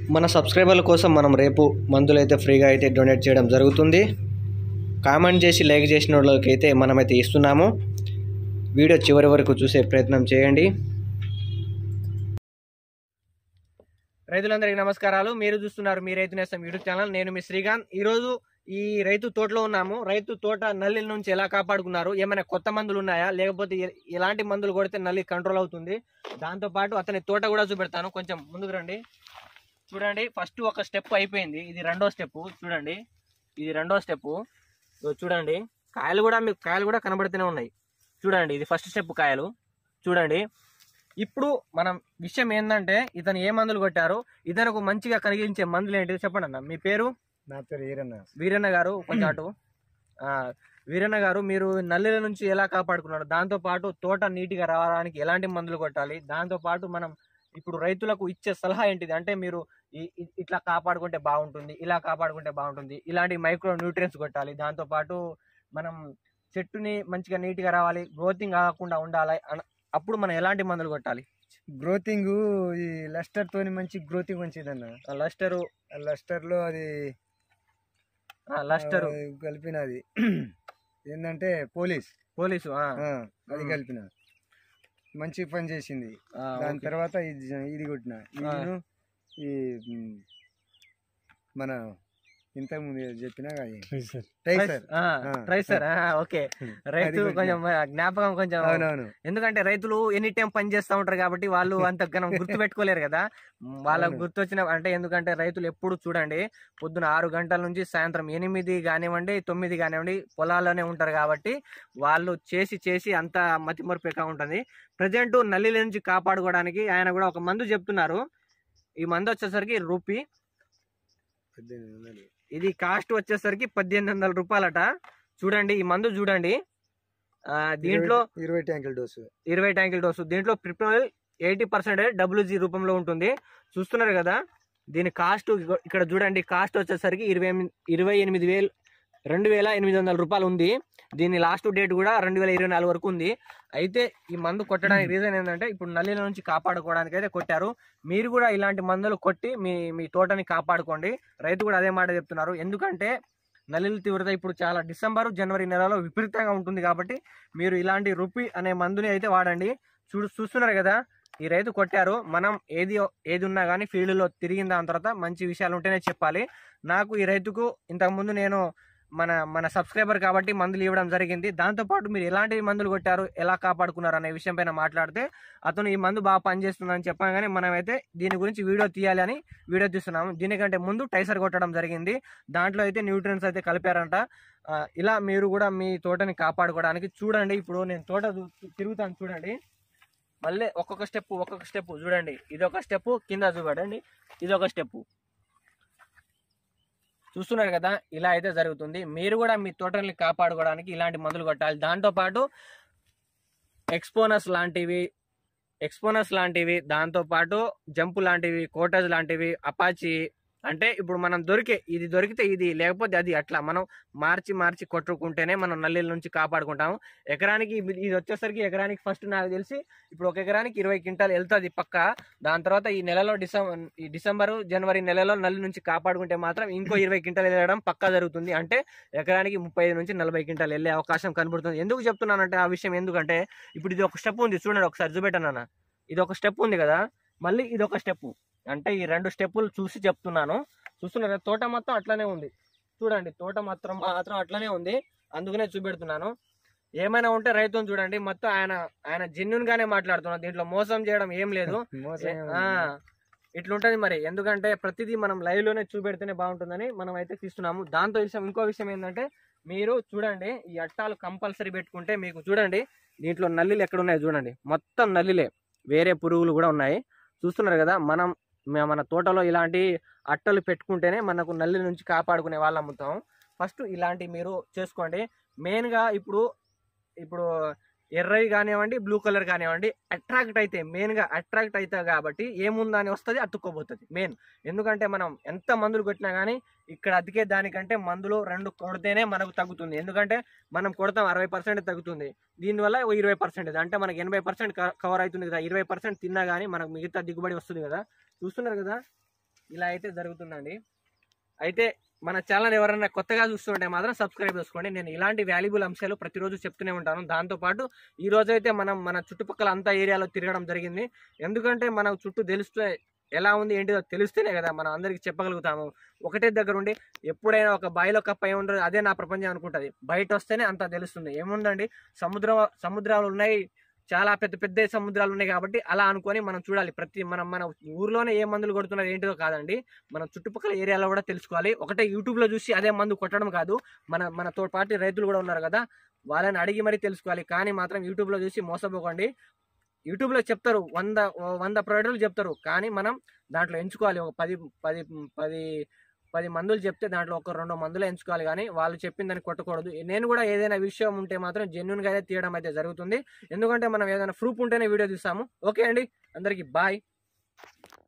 మన సబ్స్క్రైబర్ల కోసం మనం రేపు మందులు అయితే ఫ్రీగా అయితే డొనేట్ చేయడం జరుగుతుంది కామెంట్ చేసి లైక్ చేసిన వాళ్ళకైతే మనమైతే ఇస్తున్నాము వీడియో చివరి వరకు చూసే ప్రయత్నం చేయండి రైతులందరికీ నమస్కారాలు మీరు చూస్తున్నారు మీ రైతు నేస్తం యూట్యూబ్ ఛానల్ నేను మీ శ్రీకాంత్ ఈరోజు ఈ రైతు తోటలో ఉన్నాము రైతు తోట నల్లి నుంచి ఎలా కాపాడుకున్నారు ఏమైనా కొత్త మందులు ఉన్నాయా లేకపోతే ఎ- ఎలాంటి మందులు కొడితే నల్లి కంట్రోల్ అవుతుంది దాంతో పాటు అతని తోట కూడా చూపెడతాను కొంచెం ముందుకు రండి చూడండి ఫస్ట్ ఒక స్టెప్ అయిపోయింది ఇది రెండో స్టెప్ చూడండి ఇది రెండో స్టెప్ చూడండి కాయలు కూడా మీకు కాయలు కూడా కనబడుతూనే ఉన్నాయి చూడండి ఇది ఫస్ట్ స్టెప్ కాయలు చూడండి ఇప్పుడు మనం విషయం ఏంటంటే ఇతను ఏ మందులు కొట్టారు ఇతనికి మంచిగా కలిగించే మందులు ఏంటి చెప్పండి అన్న మీ పేరు నా పేరు ఈరన్న వీరన్న గారు కొంచెం అటు ఆ, వీరన్న గారు మీరు నల్లిల నుంచి ఎలా కాపాడుకున్నారు దాంతో పాటు తోట నీటిగా రావడానికి ఎలాంటి మందులు కొట్టాలి దాంతో పాటు మనం ఇప్పుడు రైతులకు ఇచ్చే సలహా ఏంటిది అంటే మీరు ఈ- ఇ- ఇట్లా కాపాడుకుంటే బాగుంటుంది ఇలా కాపాడుకుంటే బాగుంటుంది ఇలాంటి మైక్రో న్యూట్రియన్స్ కొట్టాలి దాంతో పాటు మనం చెట్టుని మంచిగా నీట్గా రావాలి గ్రోతింగ్ కాకుండా ఉండాలి అన- అప్పుడు మనం ఎలాంటి మందులు కొట్టాలి గ్రోతింగ్ ఈ లస్టర్ తోని మంచి గ్రోతింగ్ మంచిదన్న లస్టరు ఆ లస్టర్ లో అది లస్టరు ఆ, కలిపినది ఏంటంటే పోలీస్ పోలీసు ఆ, ఆ, అది మ్. కలిపిన మంచి పని చేసింది ఆ, దాని ఓకే. తర్వాత ఇది ఇది కొట్టిన ఇదిను ఈ మ్, మన ఇంతకు ముందు చెప్పిన టైసర్ ట్రైస్- ఆ, ఆ. ట్రైసర్ ఆ, ఓకే రైతు అది కొట్టిన. కొంచెం ఆ, జ్ఞాపకం కొంచెం అవునవును ఎందుకంటే రైతులు ఎనీ టైం పని చేస్తూ ఉంటారు కాబట్టి వాళ్ళు అంత ఘనం గుర్తు పెట్టుకోలేరు కదా వాళ్ళకు అవును. గుర్తొచ్చిన అంటే ఎందుకంటే రైతులు ఎప్పుడు చూడండి పొద్దున ఆరు గంటల నుంచి సాయంత్రం ఎనిమిది కానివ్వండి తొమ్మిది కానివ్వండి పొలాల్లోనే ఉంటారు కాబట్టి వాళ్ళు చేసి చేసి అంత మతిమరుపు ఎక్కువ ఉంటుంది ప్రజెంట్ నల్లి నుంచి కాపాడుకోవడానికి ఆయన కూడా ఒక మందు చెప్తున్నారు ఈ మందు వచ్చేసరికి రూపీ పద్దెనిమిది వందలు ఇది కాస్ట్ వచ్చేసరికి పద్దెనిమిది వందల రూపాయలట చూడండి ఈ మందు చూడండి ఆ, దీంట్లో ఇరవై- ఇరవై ట్యాంకుల డోసు ఇరవై ట్యాంకుల డోసు దీంట్లో ప్రిప్రోల్ ఎయిటీ పర్సెంటేజ్ డబ్ల్యూజీ రూపంలో ఉంటుంది చూస్తున్నారు కదా దీని కాస్ట్ ఇగో ఇక్కడ చూడండి కాస్ట్ వచ్చేసరికి ఇరవై ఎనిమిది ఇరవై ఎనిమిది వేలు రెండు వేల ఎనిమిది వందల రూపాయలు ఉంది దీని లాస్ట్ డేట్ కూడా రెండు వేల ఇరవై నాలుగు వరకు ఉంది అయితే ఈ మందు కొట్టడానికి రీజన్ ఏంటంటే ఇప్పుడు నల్లిల నుంచి కాపాడుకోవడానికి అయితే కొట్టారు మీరు కూడా ఇలాంటి మందులు కొట్టి మీ మీ తోటని కాపాడుకోండి రైతు కూడా అదే మాట చెప్తున్నారు ఎందుకంటే నల్లిల తీవ్రత ఇప్పుడు చాలా డిసెంబర్ జనవరి నెలలో విపరీతంగా ఉంటుంది కాబట్టి మీరు ఇలాంటి రుపి అనే మందుని అయితే వాడండి చూ చూస్తున్నారు కదా ఈ రైతు కొట్టారు మనం ఏది ఏది ఉన్నా కానీ ఫీల్డ్లో తిరిగిన దాని తర్వాత మంచి విషయాలు ఉంటేనే చెప్పాలి నాకు ఈ రైతుకు ఇంతకుముందు నేను మన మన సబ్స్క్రైబర్ కాబట్టి మందులు ఇవ్వడం జరిగింది దాంతోపాటు మీరు ఎలాంటి మందులు కొట్టారు ఎలా కాపాడుకున్నారు అనే విషయం పైన మాట్లాడితే అతను ఈ మందు బాగా పనిచేస్తుందని చెప్పగానే మనమైతే దీని గురించి వీడియో తీయాలి అని వీడియో తీస్తున్నాము దీనికంటే ముందు టైసర్ కొట్టడం జరిగింది దాంట్లో అయితే న్యూట్రియన్స్ అయితే కలిపారంట ఆ, ఇలా మీరు కూడా మీ తోటని కాపాడుకోవడానికి చూడండి ఇప్పుడు నేను తోట చూ- తిరుగుతాను చూడండి మళ్ళీ ఒక్కొక్క స్టెప్ ఒక్కొక్క స్టెప్ చూడండి ఇది ఒక స్టెప్ కింద చూడండి ఇది ఒక స్టెప్ చూస్తున్నారు కదా ఇలా అయితే జరుగుతుంది మీరు కూడా మీ తోటల్ని కాపాడుకోవడానికి ఇలాంటి మందులు కొట్టాలి దాంతోపాటు ఎక్స్పోనస్ లాంటివి ఎక్స్పోనస్ లాంటివి దాంతోపాటు జంపు లాంటివి కోటజ్ లాంటివి అపాచి అంటే ఇప్పుడు మనం దొరికే ఇది దొరికితే ఇది లేకపోతే అది అట్లా మనం మార్చి మార్చి కొట్టుకుంటేనే మనం నల్లిల నుంచి కాపాడుకుంటాము ఎకరానికి ఇది ఇది వచ్చేసరికి ఎకరానికి ఫస్ట్ నాకు తెలిసి ఇప్పుడు ఒక ఎకరానికి ఇరవై క్వింటాల్ వెళ్తుంది పక్క దాని తర్వాత ఈ నెలలో డిసెంబర్ ఈ డిసెంబర్ జనవరి నెలలో నల్లి నుంచి కాపాడుకుంటే మాత్రం ఇంకో ఇరవై క్వింటాల్ వెళ్ళడం పక్కా జరుగుతుంది అంటే ఎకరానికి ముప్పై ఐదు నుంచి నలభై క్వింటాల్ వెళ్ళే అవకాశం కనబడుతుంది ఎందుకు చెప్తున్నానంటే ఆ విషయం ఎందుకంటే ఇప్పుడు ఇది ఒక స్టెప్ ఉంది చూడండి ఒకసారి చూపెట్టాను ఇది ఒక స్టెప్ ఉంది కదా మళ్ళీ ఇది ఒక స్టెప్ అంటే ఈ రెండు స్టెప్పులు చూసి చెప్తున్నాను చూస్తున్నారా తోట మొత్తం అట్లనే ఉంది చూడండి తోట మాత్రం మాత్రం అట్లనే ఉంది అందుకనే చూపెడుతున్నాను ఏమైనా ఉంటే రైతుని చూడండి మొత్తం ఆయన ఆయన జెన్యున్ గానే మాట్లాడుతున్నారు దీంట్లో మోసం చేయడం ఏం లేదు మోసం ఏం ఆ, ఉండదు. ఇట్లుంటది మరి ఎందుకంటే ప్రతిదీ మనం లైవ్ లోనే చూపెడితేనే బాగుంటుందని మనం అయితే తీస్తున్నాము దాంతో విషయం ఇంకో విషయం ఏంటంటే మీరు చూడండి ఈ అట్టాలు కంపల్సరీ పెట్టుకుంటే మీకు చూడండి దీంట్లో నల్లిలు ఎక్కడ ఉన్నాయో చూడండి మొత్తం నల్లిలే వేరే పురుగులు కూడా ఉన్నాయి చూస్తున్నారు కదా మనం మ- మన తోటలో ఇలాంటి అట్టలు పెట్టుకుంటేనే మనకు నల్లి నుంచి కాపాడుకునే వాళ్ళం అమ్ముతాం ఫస్ట్ ఇలాంటి మీరు చేసుకోండి మెయిన్గా ఇప్పుడు ఇప్పుడు ఎర్రవి కానివ్వండి బ్లూ కలర్ కానివ్వండి అట్రాక్ట్ అయితే మెయిన్గా అట్రాక్ట్ అవుతాయి కాబట్టి ఏముందని వస్తుంది అతుక్కోబోతుంది మెయిన్ ఎందుకంటే మనం ఎంత మందులు కొట్టినా కానీ ఇక్కడ అతికే దానికంటే మందులు రెండు కొడితేనే మనకు తగ్గుతుంది ఎందుకంటే మనం కొడతాం అరవై పర్సెంట్ తగ్గుతుంది దీనివల్ల ఓ ఇరవై పర్సెంట్ అంటే మనకి ఎనభై పర్సెంట్ కవర్ అవుతుంది కదా ఇరవై పర్సెంట్ తిన్నా కానీ మనకు మిగతా దిగుబడి వస్తుంది కదా చూస్తున్నారు కదా ఇలా అయితే జరుగుతుందండి అయితే మన ఛానల్ ఎవరైనా కొత్తగా చూస్తుంటే మాత్రం సబ్స్క్రైబ్ చేసుకోండి నేను ఇలాంటి వాల్యుబుల్ అంశాలు ప్రతిరోజు చెప్తూనే ఉంటాను దాంతోపాటు ఈ రోజు అయితే మనం మన చుట్టుపక్కల అంతా ఏరియాలో తిరగడం జరిగింది ఎందుకంటే మన చుట్టూ తెలుస్తే ఎలా ఉంది ఏంటిదో తెలిస్తేనే కదా మనం అందరికి చెప్పగలుగుతాము ఒకటే దగ్గర ఉండి ఎప్పుడైనా ఒక బాయిలో కప్ప అయి ఉండదు అదే నా ప్రపంచం అనుకుంటుంది బయట వస్తేనే అంతా తెలుస్తుంది ఏముందండి సముద్రం సముద్రాలు ఉన్నాయి చాలా పెద్ద పెద్ద సముద్రాలు ఉన్నాయి కాబట్టి అలా అనుకొని మనం చూడాలి ప్రతి మనం మన ఊర్లోనే ఏ మందులు కొడుతున్నారు ఏంటిదో కాదండి మన చుట్టుపక్కల ఏరియాలో కూడా తెలుసుకోవాలి ఒకటే యూట్యూబ్లో చూసి అదే మందు కొట్టడం కాదు మన మన తో పాటు రైతులు కూడా ఉన్నారు కదా వాళ్ళని అడిగి మరీ తెలుసుకోవాలి కానీ మాత్రం యూట్యూబ్లో చూసి మోసపోకండి యూట్యూబ్లో చెప్తారు వంద వంద ప్రోడక్ట్లు చెప్తారు కానీ మనం దాంట్లో ఎంచుకోవాలి ఒక పది పది పది పది మందులు చెప్తే దాంట్లో ఒక రెండు మందులు ఎంచుకోవాలి కానీ వాళ్ళు చెప్పిన దాన్ని కొట్టకూడదు నేను కూడా ఏదైనా విషయం ఉంటే మాత్రం జెన్యున్గా అయితే తీయడం అయితే జరుగుతుంది ఎందుకంటే మనం ఏదైనా ప్రూఫ్ ఉంటేనే వీడియో తీస్తాము ఓకే అండి అందరికీ బాయ్